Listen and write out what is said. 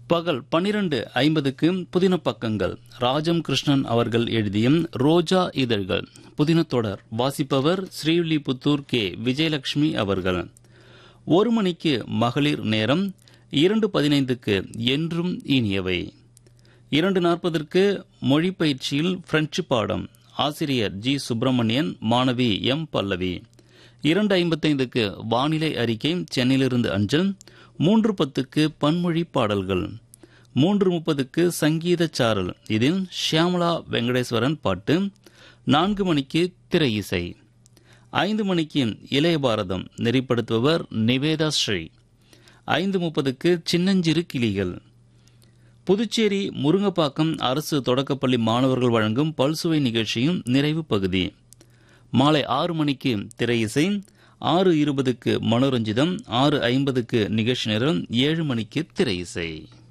பகல் பனிரெண்டு ஐம்பதுக்கு புதின பக்கங்கள் ராஜம் கிருஷ்ணன் அவர்கள் எழுதிய ரோஜா இதழ்கள் புதின தொடர் வாசிப்பவர் ஸ்ரீவில்லிபுத்தூர் கே விஜயலட்சுமி அவர்கள் ஒரு மணிக்கு மகளிர் நேரம் இரண்டு பதினைந்துக்கு என்றும் இனியவை இரண்டு நாற்பதற்கு மொழி பயிற்சியில் பிரெஞ்சு பாடம் ஆசிரியர் ஜி சுப்பிரமணியன் மாணவி எம் பல்லவி இரண்டு ஐம்பத்தைந்துக்கு வானிலை அறிக்கை சென்னையிலிருந்து அஞ்சல் மூன்று பத்துக்கு பன்மொழி பாடல்கள் மூன்று முப்பதுக்கு சங்கீத சாரல் இதில் ஷியாமலா வெங்கடேஸ்வரன் பாட்டு நான்கு மணிக்கு திரை இசை ஐந்து மணிக்கு இளைய பாரதம் நெறிப்படுத்துபவர் நிவேதா ஸ்ரீ ஐந்து முப்பதுக்கு சின்னஞ்சிறு கிளிகள் புதுச்சேரி முருங்கப்பாக்கம் அரசு தொடக்கப்பள்ளி மாணவர்கள் வழங்கும் பல்சுவை நிகழ்ச்சியும் நிறைவு பகுதி மாலை ஆறு மணிக்கு திரை இசை ஆறு இருபதுக்கு மனோரஞ்சிதம் ஆறு ஐம்பதுக்கு நிகழ்ச்சி நிரல் ஏழு மணிக்கு திரை இசை